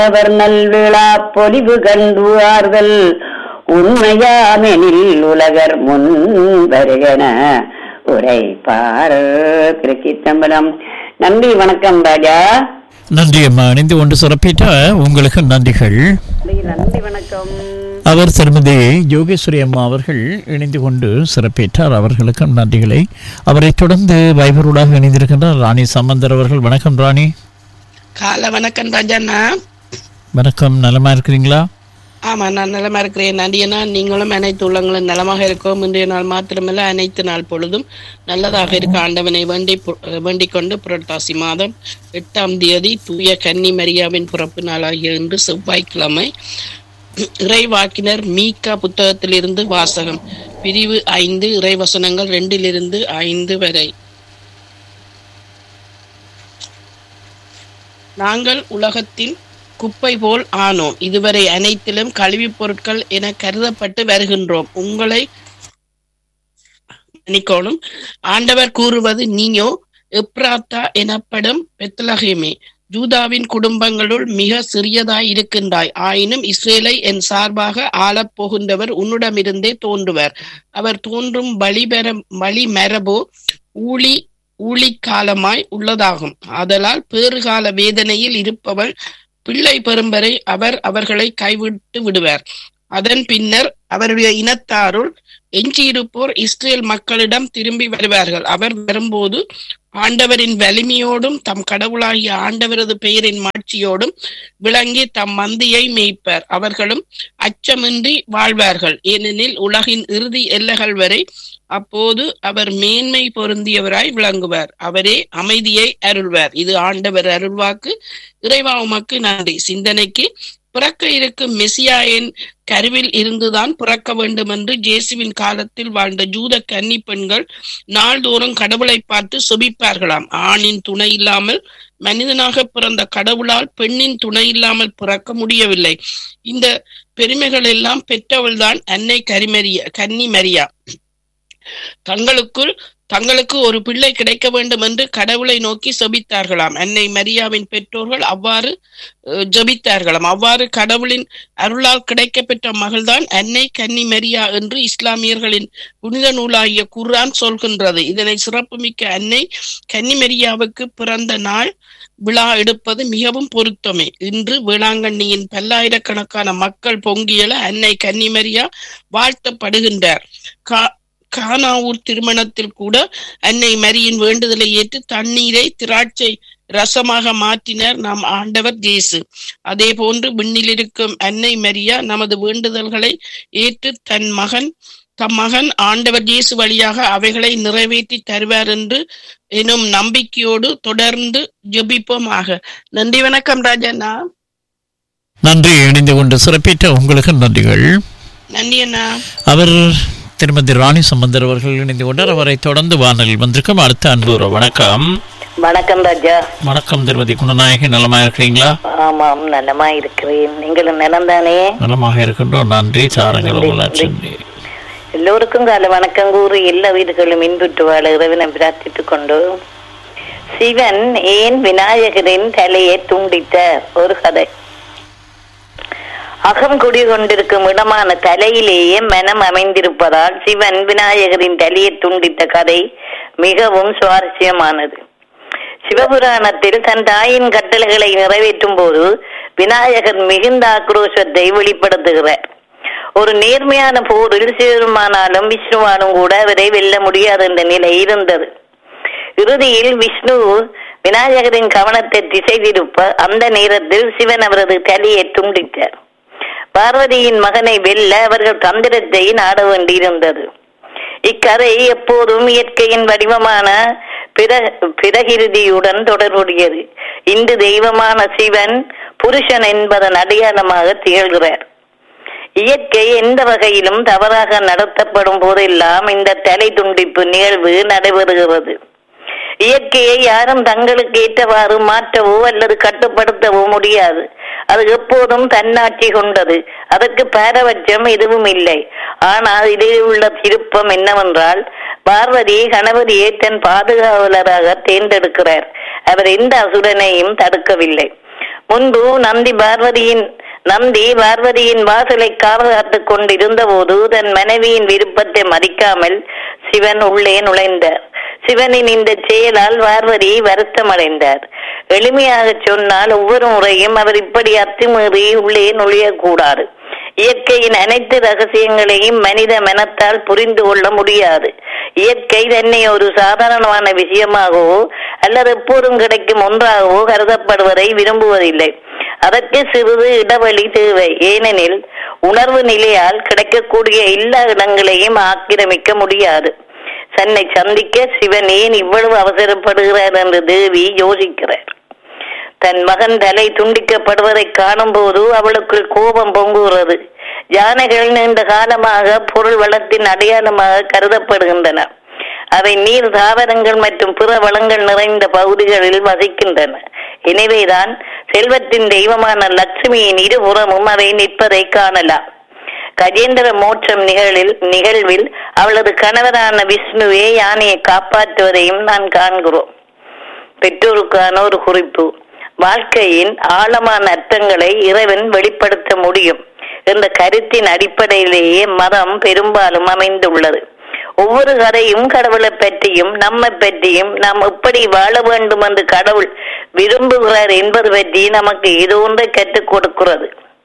அவர் நல்விழா பொலிவு கண்டு ஆறுதல் உண்மையாமெனில் உலகர் முன் வருகன உரைப்பார் திருச்சித்தம்பலம் நன்றி வணக்கம் ராஜா நன்றி அம்மா இணைந்து கொண்டு சிறப்பிட்ட உங்களுக்கு நன்றிகள் நன்றி வணக்கம் அவர் திருமதி யோகேஸ்வரி அம்மா அவர்கள் இணைந்து கொண்டு சிறப்பித்தார் அவர்களுக்கும் நன்றிகளை அவரை தொடர்ந்து வைபரோடாக இணைந்திருக்கின்றார் ராணி சம்பந்தர் அவர்கள் வணக்கம் ராணி காலை வணக்கம் ராஜாண்ணா வணக்கம் நலமா இருக்கிறீங்களா ஆமா நான் நலமா இருக்கிறேன் நடிகனா நீங்களும் அனைத்து உள்ளங்களும் நலமாக இருக்கோம் இன்றைய நாள் மாத்திரமல்ல அனைத்து நாள் பொழுதும் நல்லதாக இருக்க ஆண்டவனை வேண்டி பு- வேண்டிக் கொண்டு புரட்டாசி மாதம் எட்டாம் தேதி தூய கன்னி மரியாவின் பிறப்பு நாளாகிய இன்று செவ்வாய்க்கிழமை இறைவாக்கினர் மீகா புத்தகத்திலிருந்து வாசகம் பிரிவு ஐந்து இறைவசனங்கள் ரெண்டிலிருந்து ஐந்து வரை நாங்கள் உலகத்தின் குப்பை போல் ஆனோம் இதுவரை அனைத்திலும் கழிவுப் பொருட்கள் என கருதப்பட்டு வருகின்றோம் உங்களை மன்னிக்கோணும் ஆண்டவர் கூறுவது நீயோ எப்ராத்தா எனப்படும் பெத்லகேமே ஜூதாவின் குடும்பங்களுள் மிக சிறியதாய் இருக்கின்றாய் ஆயினும் இஸ்ரேலை என் சார்பாக ஆளப் போகின்றவர் உன்னிடமிருந்தே தோன்றுவர் அவர் தோன்றும் வழிபெற வழி மரபோ ஊழி ஊழிக்காலமாய் உள்ளதாகும் ஆதலால் பேறுகால வேதனையில் இருப்பவள் பிள்ளை பெறும் வரை அவர் அவர்களை கைவிட்டு விடுவார் அதன் பின்னர் அவருடைய இனத்தாருள் எஞ்சியிருப்போர் இஸ்ரேல் மக்களிடம் திரும்பி வருவார்கள் அவர் வரும்போது ஆண்டவரின் வலிமையோடும் தம் கடவுளாகிய ஆண்டவரது பெயரின் மாட்சியோடும் விளங்கி தம் மந்தியை மேய்ப்பர் அவர்களும் அச்சமின்றி வாழ்வார்கள் ஏனெனில் உலகின் இறுதி எல்லைகள் வரை அப்போது அவர் மேன்மை பொருந்தியவராய் விளங்குவார் அவரே அமைதியை அருள்வார் இது ஆண்டவர் அருள்வாக்கு இறைவா உமக்கு நன்றி சிந்தனைக்கு பிறக்க இருக்கும் மெசியாயின் கருவில் இருந்துதான் பிறக்க வேண்டும் என்று ஜேசுவின் காலத்தில் வாழ்ந்த ஜூத கன்னி பெண்கள் நாள்தோறும் கடவுளை பார்த்து சொபிப்பார்களாம் ஆணின் துணை இல்லாமல் மனிதனாக பிறந்த கடவுளால் பெண்ணின் துணை இல்லாமல் பிறக்க முடியவில்லை இந்த பெருமைகள் எல்லாம் பெற்றவள்தான் அன்னை கரிமரியா கன்னி மரியா தங்களுக்குள் தங்களுக்கு ஒரு பிள்ளை கிடைக்க வேண்டும் என்று கடவுளை நோக்கி செபித்தார்களாம் அன்னை மரியாவின் பெற்றோர்கள் அவ்வாறு அஹ், ஜெபித்தார்களாம் அவ்வாறு கடவுளின் அருளால் கிடைக்கப்பெற்ற மகள்தான் அன்னை கன்னி மரியா என்று இஸ்லாமியர்களின் புனித நூலாகிய குர்ஆன் சொல்கின்றது இதனை சிறப்புமிக்க அன்னை கன்னி மரியாவுக்கு பிறந்த நாள் விழா எடுப்பது மிகவும் பொருத்தமே இன்று வேளாங்கண்ணியின் பல்லாயிரக்கணக்கான மக்கள் பொங்கியல அன்னை கன்னிமரியா வாழ்த்தப்படுகின்றார் கா- கானாவூர் திருமணத்தில் கூட அன்னை மரியின் வேண்டுதலை ஏற்று தண்ணீரை திராட்சை ரசமாக மாற்றினர் நம் ஆண்டவர் இயேசு அதே போன்று விண்ணில் இருக்கும் அன்னை மரியா நமது வேண்டுதல்களை ஏற்று தன் மகன் தம் மகன் ஆண்டவர் இயேசு வழியாக அவைகளை நிறைவேற்றி தருவார் என்று எனும் நம்பிக்கையோடு தொடர்ந்து ஜெபிப்போமாக நன்றி வணக்கம் ராஜண்ணா நன்றி இணைந்து கொண்டு சிறப்பித்த உங்களுக்கு நன்றிகள் நன்றி அண்ணா அவர் திருமதி ராணி சம்பந்தர் அவர்கள் இணைந்து கொண்டார் அவரை தொடர்ந்து வானலில் வந்திருக்கும் அடுத்த அன்பு வணக்கம் வணக்கம் ராஜா வணக்கம் திருமதி குணநாயகி நலமா இருக்கிறீங்களா ஆமாம் நலமா இருக்கிறேன் நீங்களும் நலம்தானே நலமாக இருக்கின்றோம் நன்றி சாரங்கள் உங்களாட்சி எல்லோருக்கும் கால வணக்கம் கூறி எல்லா வீடுகளும் இன்புற்று வாழ இறைவனை பிரார்த்தித்துக் கொண்டு சிவன் ஏன் விநாயகரின் தலையை துண்டித்த ஒரு கதை அகம் குடிகொண்டிருக்கும் இடமான தலையிலேயே மனம் அமைந்திருப்பதால் சிவன் விநாயகரின் தலையை துண்டித்த கதை மிகவும் சுவாரஸ்யமானது சிவபுராணத்தில் தன் தாயின் கட்டளைகளை நிறைவேற்றும் போது விநாயகர் மிகுந்த ஆக்ரோஷத்தை வெளிப்படுத்துகிறார் ஒரு நேர்மையான போரில் சிவருமானாலும் விஷ்ணுவாலும் கூட அவரை வெல்ல முடியாது என்ற நிலை இருந்தது இறுதியில் விஷ்ணு விநாயகரின் கவனத்தை திசை திருப்ப அந்த நேரத்தில் சிவன் அவரது தலையை துண்டித்தார் பார்வதியின் மகனை வெல்ல அவர்கள் தந்திரத்தை நாட வேண்டியிருந்தது இக்கதை எப்போதும் இயற்கையின் வடிவமான பிற பிரகிருதியுடன் தொடர்புடையது இந்து தெய்வமான சிவன் புருஷன் என்பதன் அடையாளமாக திகழ்கிறார் இயற்கை எந்த வகையிலும் தவறாக நடத்தப்படும் போதெல்லாம் இந்த தலை துண்டிப்பு நிகழ்வு நடைபெறுகிறது இயற்கையை யாரும் தங்களுக்கு ஏற்றவாறு மாற்றவோ அல்லது கட்டுப்படுத்தவோ முடியாது அது எப்போதும் தன்னாட்சி கொண்டது அதற்கு பாரபட்சம் எதுவும் இல்லை ஆனால் இதில் உள்ள திருப்பம் என்னவென்றால் பார்வதி கணவரியை தன் பாதுகாவலராக தேர்ந்தெடுக்கிறார் அவர் எந்த அசுரனையும் தடுக்கவில்லை முன்பு நந்தி பார்வதியின் நந்தி பார்வதியின் வாசலை காவகாத்துக் கொண்டிருந்த போது தன் மனைவியின் விருப்பத்தை மதிக்காமல் சிவன் உள்ளே நுழைந்தார் சிவனின் இந்த செயலால் பார்வதி வருத்தமடைந்தார் எளிமையாக சொன்னால் ஒவ்வொரு முறையும் அவர் இப்படி அத்துமீறி உள்ளே நுழையக்கூடாது இயற்கையின் அனைத்து ரகசியங்களையும் மனித மனத்தால் புரிந்து கொள்ள முடியாது இயற்கை தன்னை ஒரு சாதாரணமான விஷயமாகவோ அல்லது எப்போதும் கிடைக்கும் ஒன்றாகவோ கருதப்படுவதை விரும்புவதில்லை அதற்கு சிறிது இடைவெளி தேவை ஏனெனில் உணர்வு நிலையால் கிடைக்கக்கூடிய எல்லா இடங்களையும் ஆக்கிரமிக்க முடியாது தன்னை சந்திக்க சிவன் ஏன் இவ்வளவு அவசரப்படுகிறார் என்று தேவி யோசிக்கிறார் தன் மகன் தலை துண்டிக்கப்படுவதை காணும் போது அவளுக்குள் கோபம் பொங்குகிறது யானைகள் நீண்ட காலமாக பொருள் வளத்தின் அடையாளமாக கருதப்படுகின்றன அவை நீர் தாவரங்கள் மற்றும் பிற வளங்கள் நிறைந்த பகுதிகளில் வசிக்கின்றன எனவேதான் செல்வத்தின் தெய்வமான லட்சுமியின் இருபுறமும் அவை நிற்பதை காணலாம் கஜேந்திர மோட்சம் நிகழில் நிகழ்வில் அவளது கணவரான விஷ்ணுவே யானையை காப்பாற்றுவதையும் நான் காண்கிறோம் பெற்றோருக்கான ஒரு குறிப்பு வாழ்க்கையின் ஆழமான அர்த்தங்களை இறைவன் வெளிப்படுத்த முடியும் என்ற கருத்தின் அடிப்படையிலேயே மதம் பெரும்பாலும் அமைந்துள்ளது ஒவ்வொரு கதையும் கடவுளை பற்றியும் நம்மை பற்றியும் நாம் எப்படி வாழ வேண்டும் என்று கடவுள் விரும்புகிறார் என்பது பற்றி நமக்கு இது ஒன்றை கற்றுக் கொடுக்கிறது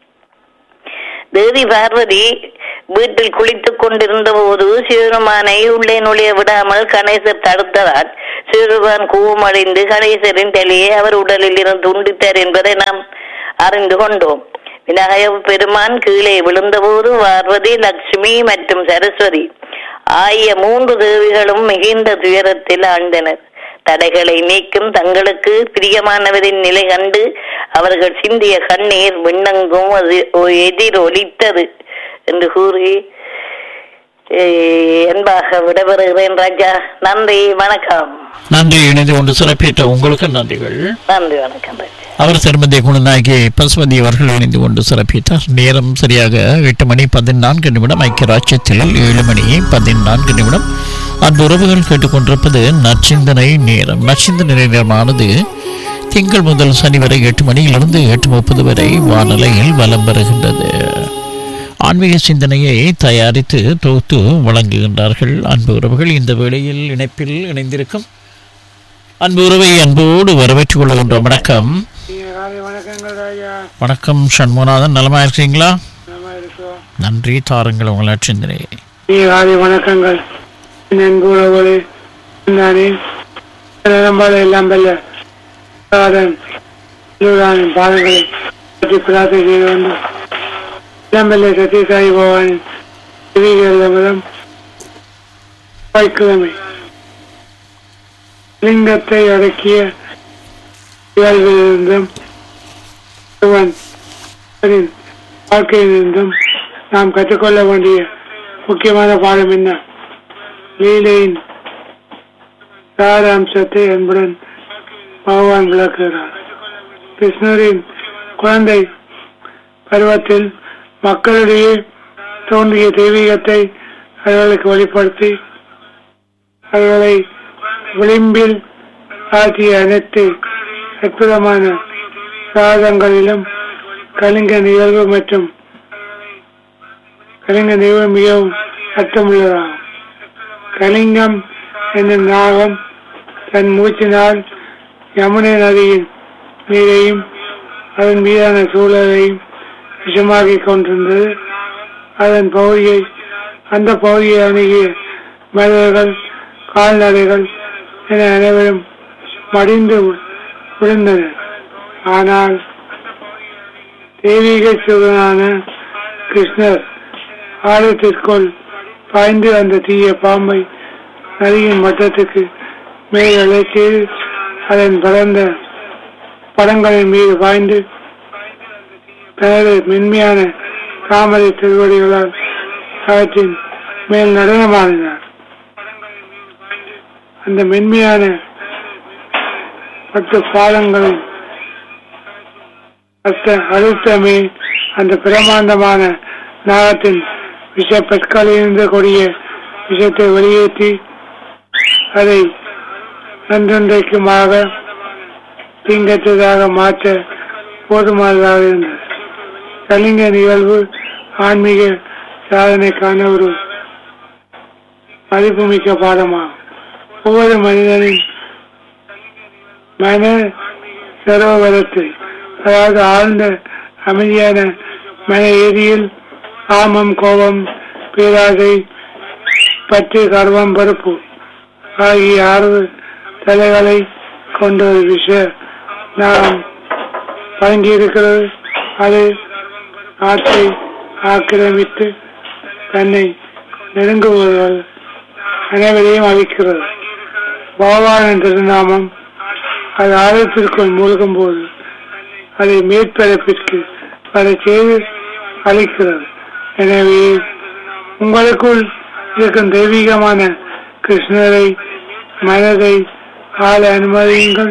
தேவி பார்வதி வீட்டில் குளித்துக் கொண்டிருந்த போது சிவருமானை உள்ளே நுழைய விடாமல் கணேசர் தடுத்ததால் சிவருமான் கூவமடைந்து கணேசரின் தலையை அவர் உடலில் இருந்து துண்டித்தார் என்பதை நாம் அறிந்து கொண்டோம் விநாயக பெருமான் கீழே விழுந்தபோது பார்வதி லட்சுமி மற்றும் சரஸ்வதி ஆகிய மூன்று தேவிகளும் மிகுந்த துயரத்தில் ஆழ்ந்தனர் தடைகளை நீக்கும் தங்களுக்கு பிரியமானவரின் நிலை கண்டு அவர்கள் சிந்திய கண்ணீர் விண்ணங்கும் அது எதிரொலித்தது என்று கூறி eh, அன்பாக விடைபெறுகிறேன் ராஜா நன்றி வணக்கம் நன்றி இணைந்து கொண்டு சிறப்பித்த உங்களுக்கு நன்றிகள் நன்றி வணக்கம் ராஜா அவர் திருமதி குணநாயகி பசுபதி அவர்கள் இணைந்து கொண்டு சிறப்பித்தார் நேரம் சரியாக எட்டு மணி பதினான்கு நிமிடம் ஐக்கிய ராஜ்யத்தில் ஏழு மணி பதினான்கு நிமிடம் அந்த உறவுகள் கேட்டுக்கொண்டிருப்பது நச்சிந்தனை நேரம் நச்சிந்தனை நேரமானது திங்கள் முதல் சனி வரை எட்டு மணியிலிருந்து எட்டு முப்பது வரை வானிலையில் வலம் வருகின்றது ஆன்மீக சிந்தனையை தயாரித்து தொகுத்து வழங்குகின்றார்கள் அன்பு உறவுகள் இந்த வேளையில் இணைப்பில் இணைந்திருக்கும் அன்பு உறவை அன்போடு வரவேற்றுக் கொள்கின்றோம் வணக்கம் நீங்க காலை வணக்கங்கள் ராஜா வணக்கம் சண்முகநாதன் நலமா இருக்கீங்களா நல்லா இருக்கோம் நன்றி தாருங்கள் உங்கள் சிந்தனை நீ காலை வணக்கங்கள் நன்கு உறவுகளே நானே நலம்பால எல்லாம் பல்ல சாதன் எல்லோரானின் பாதங்களை பற்றி பிரார்த்தனை செய்து வந்து எல்லாம் பல்ல சத்யசாயி பகவானின் திரிகளம் வாய்க்கிழமை லிங்கத்தை அடக்கிய இயல்பிலிருந்தும் சிவன் அவரின் வாழ்க்கையிலிருந்தும் நாம் கற்றுக்கொள்ள வேண்டிய முக்கியமான பாடம் என்ன லீலையின் சாராம்சத்தை என்புடன் பகவான் விளக்குகிறார் கிருஷ்ணரின் குழந்தை பருவத்தில் மக்களிடையே தோன்றிய தெய்வீகத்தை அவர்களுக்கு வெளிப்படுத்தி அவர்களை விளிம்பில் ஆற்றிய அனைத்து அற்புதமான சாதங்களிலும் கலிங்க நிகழ்வு மற்றும் கலிங்க நிகழ்வு மிகவும் அர்த்தமுள்ளதாகும் கலிங்கம் என்னும் நாகம் தன் மூச்சினால் யமுனை நதியின் நீரையும் அதன் மீதான சூழலையும் விஷமாக்கிக் கொண்டிருந்தது அதன் பகுதியை அந்த பகுதியை அணுகிய மனிதர்கள் கால்நடைகள் என அனைவரும் மடிந்து விழுந்தனர் ஆனால் தெய்வீக சிவனான கிருஷ்ணர் ஆலயத்திற்குள் பாய்ந்து அந்த தீய பாம்பை நதியின் மட்டத்துக்கு மேல் அழைத்து அதன் பரந்த படங்களின் மீது பாய்ந்து தனது மென்மையான தாமரை திருவடிகளால் அவற்றின் மேல் நடனமாடினார் அந்த மென்மையான பத்து பாதங்களின் அர்த்த அழுத்தமே அந்த பிரமாண்டமான நாகத்தின் விஷ பற்களிலிருந்து கொடிய விஷத்தை வெளியேற்றி அதை நன்றொன்றைக்குமாக தீங்கற்றதாக மாற்ற போதுமானதாக இருந்தது கலிங்க நிகழ்வு ஆன்மீக சாதனைக்கான ஒரு மதிப்புமிக்க பாடமாகும் ஒவ்வொரு மனிதனின் மன சரோவரத்தை அதாவது ஆழ்ந்த அமைதியான மன ஏரியில் காமம் கோபம் பேராசை பற்று கர்வம் பருப்பு ஆகிய ஆறு தலைகளை கொண்ட ஒரு விஷயம் நாம் வழங்கியிருக்கிறது அது நாட்டை ஆக்கிரமித்து தன்னை நெருங்குவதால் அனைவரையும் அழிக்கிறது பகவானின் திருநாமம் அது ஆழத்திற்குள் மூழ்கும் போது அதை மேற்பரப்பிற்கு அதை செய்து அளிக்கிறது எனவே உங்களுக்குள் இருக்கும் தெய்வீகமான கிருஷ்ணரை மனதை ஆள அனுமதியுங்கள்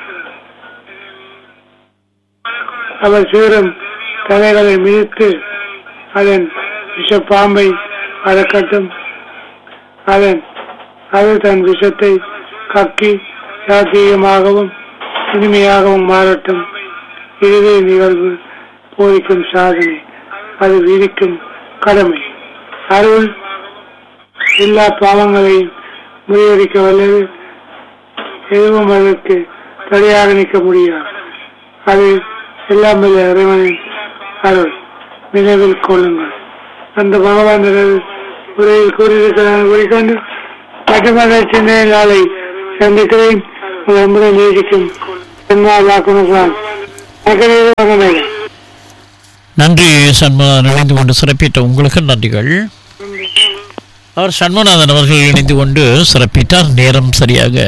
அவர் சீரும் தலைகளை மிதித்து அதன் விஷப்பாம்பை அடக்கட்டும் அதன் அது தன் விஷத்தை கக்கி சாத்தியமாகவும் இனிமையாகவும் மாறட்டும் இதுவே நிகழ்வு போதிக்கும் சாதனை அது விதிக்கும் கடமை அருள் எல்லா பாவங்களையும் முறியடிக்க வல்லது எதுவும் அதற்கு தடையாக நிற்க முடியாது அது எல்லாம் வல்ல இறைவனின் அருள் நினைவில் கொள்ளுங்கள் அந்த பகவான் உரையில் கூறியிருக்கிறார் கூறிக்கொண்டு மட்டுமல்ல சின்ன நாளை சந்திக்கிறேன் உங்கள் அன்புடன் நேசிக்கும் பெண்மாளாக்குனதான் நன்றி சண்முகநாதன் இணைந்து கொண்டு சிறப்பித்த உங்களுக்கு நன்றிகள் அவர் சண்முகநாதன் அவர்கள் இணைந்து கொண்டு சிறப்பித்தார் நேரம் சரியாக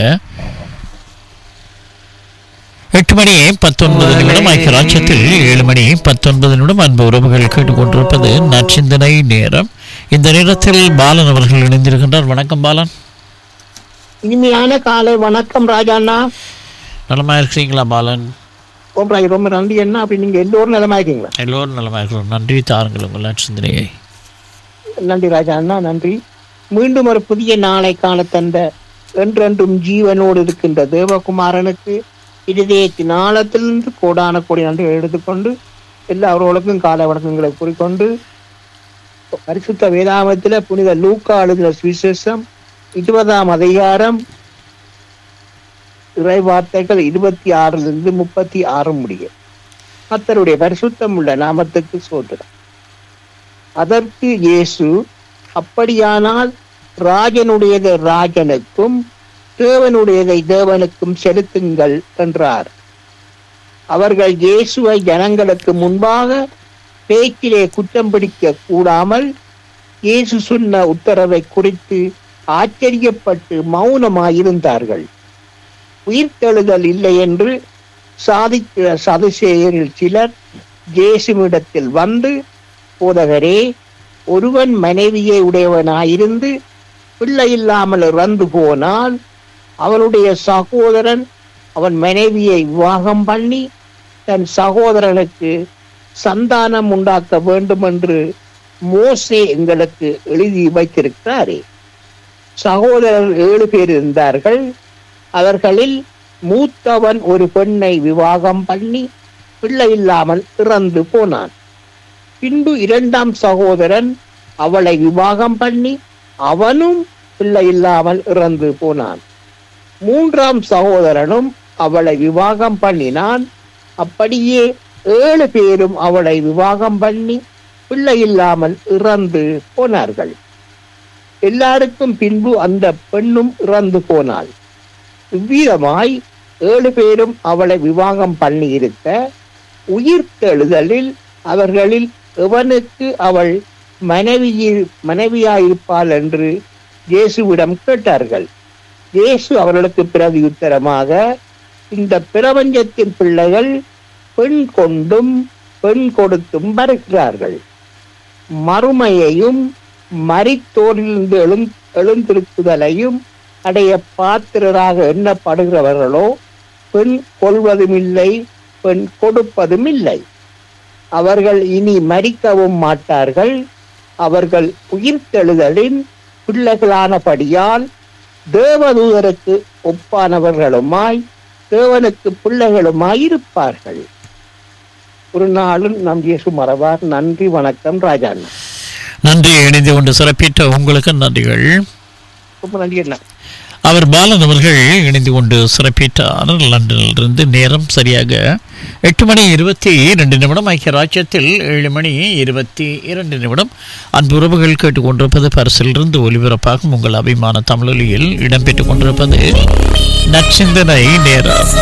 எட்டு மணி பத்தொன்பது நிமிடம் ஐக்கிய ராஜ்யத்தில் ஏழு மணி பத்தொன்பது நிமிடம் அன்பு உறவுகள் கேட்டுக்கொண்டிருப்பது நச்சிந்தனை நேரம் இந்த நேரத்தில் பாலன் அவர்கள் இணைந்திருக்கின்றார் வணக்கம் பாலன் இனிமையான காலை வணக்கம் ராஜாண்ணா நலமா இருக்கிறீங்களா பாலன் ஓம் ராஜ் ரொம்ப நன்றி என்ன அப்படி நீங்க எல்லோரும் நிலமா இருக்கீங்களா எல்லோரும் நலமா இருக்கிறோம் நன்றி தாருங்கள் உங்கள் நச்சிந்தனையை நன்றி ராஜா அண்ணா நன்றி மீண்டும் ஒரு புதிய நாளை காண தந்த என்றென்றும் ஜீவனோடு இருக்கின்ற தேவகுமாரனுக்கு இருதயத்தின் ஆழத்திலிருந்து கோடான கோடி நன்றி எடுத்துக்கொண்டு எல்லாரோளுக்கும் காலை வணக்கங்களை கூறிக்கொண்டு பரிசுத்த வேதாமத்துல புனித லூக்கா எழுதின சுவிசேஷம் இருபதாம் அதிகாரம் இறை வார்த்தைகள் இருபத்தி ஆறிலிருந்து முப்பத்தி ஆறு முடிய கர்த்தருடைய பரிசுத்தம் உள்ள நாமத்துக்கு சோதரம் அதற்கு இயேசு அப்படியானால் ராஜனுடையதை ராஜனுக்கும் தேவனுடையதை தேவனுக்கும் செலுத்துங்கள் என்றார் அவர்கள் இயேசுவை ஜனங்களுக்கு முன்பாக பேச்சிலே குற்றம் பிடிக்க கூடாமல் இயேசு சொன்ன உத்தரவை குறித்து ஆச்சரியப்பட்டு மௌனமாயிருந்தார்கள் உயிர்த்தெழுதல் இல்லை என்று சாதித்த சதுசேயரில் சிலர் இயேசுவிடத்தில் வந்து போதகரே ஒருவன் மனைவியை உடையவனாயிருந்து பிள்ளை இல்லாமல் இறந்து போனால் அவனுடைய சகோதரன் அவன் மனைவியை விவாகம் பண்ணி தன் சகோதரனுக்கு சந்தானம் உண்டாக்க வேண்டும் என்று மோசே எங்களுக்கு எழுதி வைத்திருக்கிறாரே சகோதரர் ஏழு பேர் இருந்தார்கள் அவர்களில் மூத்தவன் ஒரு பெண்ணை விவாகம் பண்ணி பிள்ளை இல்லாமல் இறந்து போனான் பின்பு இரண்டாம் சகோதரன் அவளை விவாகம் பண்ணி அவனும் பிள்ளை இல்லாமல் இறந்து போனான் மூன்றாம் சகோதரனும் அவளை விவாகம் பண்ணினான் அப்படியே ஏழு பேரும் அவளை விவாகம் பண்ணி பிள்ளை இல்லாமல் இறந்து போனார்கள் எல்லாருக்கும் பின்பு அந்த பெண்ணும் இறந்து போனாள் இவ்விதமாய் ஏழு பேரும் அவளை விவாகம் பண்ணி இருக்க உயிர்த்தெழுதலில் அவர்களில் எவனுக்கு அவள் மனைவியில் மனைவியாயிருப்பாள் என்று இயேசுவிடம் கேட்டார்கள் இயேசு அவர்களுக்கு பிரதியுத்தரமாக இந்த பிரபஞ்சத்தின் பிள்ளைகள் பெண் கொண்டும் பெண் கொடுத்தும் வருகிறார்கள் மறுமையையும் மரித்தோரிலிருந்து எழுந் எழுந்திருக்குதலையும் அடைய பாத்திரராக எண்ணப்படுகிறவர்களோ பெண் கொள்வதும் இல்லை பெண் கொடுப்பதும் இல்லை அவர்கள் இனி மரிக்கவும் மாட்டார்கள் அவர்கள் உயிர்த்தெழுதலின் பிள்ளைகளானபடியால் தேவதூதருக்கு ஒப்பானவர்களுமாய் தேவனுக்கு பிள்ளைகளுமாய் இருப்பார்கள் ஒரு நாளும் நம் இயேசு மறவார் நன்றி வணக்கம் ராஜா அண்ணா நன்றி இணைந்து கொண்டு சிறப்பித்த உங்களுக்கு நன்றிகள் ரொம்ப நன்றி அண்ணா அவர் பாலன் அவர்கள் இணைந்து கொண்டு சிறப்பித்தார் லண்டனிலிருந்து நேரம் சரியாக எட்டு மணி இருபத்தி இரண்டு நிமிடம் ஐக்கிய ராஜ்யத்தில் ஏழு மணி இருபத்தி இரண்டு நிமிடம் அன்பு உறவுகள் கேட்டுக்கொண்டிருப்பது பரிசிலிருந்து ஒலிபரப்பாகும் உங்கள் அபிமான தமிழொலியில் இடம்பெற்றுக் கொண்டிருப்பது நற்சிந்தனை நேரம்